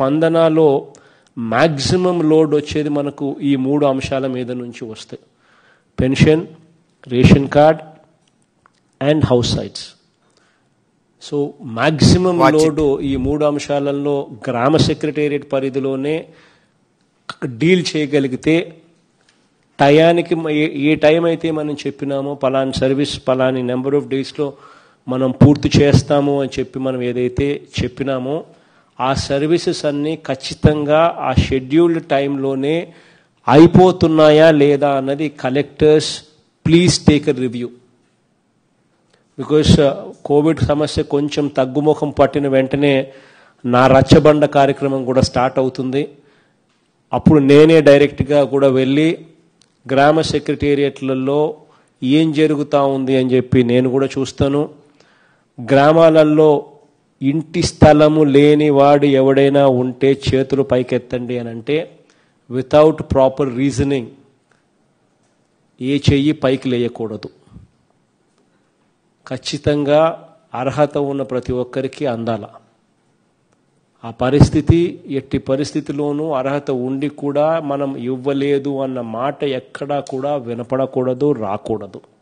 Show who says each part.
Speaker 1: స్పందనలో maximum load వచ్చేది మనకు ఈ మూడు అంశాల మీద నుంచి వస్తాయి pension ration card and house sites so maximum
Speaker 2: Watch it.
Speaker 1: Load ఈ మూడు అంశాలలో గ్రామ సెక్రటేరియట్ పరిధిలోనే డీల్ చేయగలిగితే టయానికి మ- ఏ- ఏ టైం అయితే మనం చెప్పినామో పలాని సర్వీస్ పలాని నెంబర్ ఆఫ్ డేస్లో మనం పూర్తి చేస్తాము అని చెప్పి మనం ఏదైతే చెప్పినామో ఆ సర్వీసెస్ అన్నీ ఖచ్చితంగా ఆ షెడ్యూల్డ్ టైంలోనే అయిపోతున్నాయా లేదా అన్నది collectors please take a review because covid సమస్య కొంచెం తగ్గుముఖం పట్టిన వెంటనే నా రచ్చబండ కార్యక్రమం కూడా స్టార్ట్ అవుతుంది అప్పుడు నేనే డైరెక్ట్గా కూడా వెళ్ళి గ్రామ సెక్రటేరియట్లలో ఏం జరుగుతూ ఉంది అని చెప్పి నేను కూడా చూస్తాను గ్రామాలలో ఇంటి స్థలము లేని వాడు ఎవడైనా ఉంటే చేతులు పైకెత్తండి అని అంటే వితౌట్ ప్రాపర్ రీజనింగ్ ఏ చెయ్యి పైకి లేయకూడదు ఖచ్చితంగా అర్హత ఉన్న ప్రతి ఒక్కరికి అందాల ఆ పరిస్థితి ఎట్టి పరిస్థితిలోనూ అర్హత ఉండి కూడా మనం ఇవ్వలేదు అన్న మాట ఎక్కడా కూడా వినపడకూడదు రాకూడదు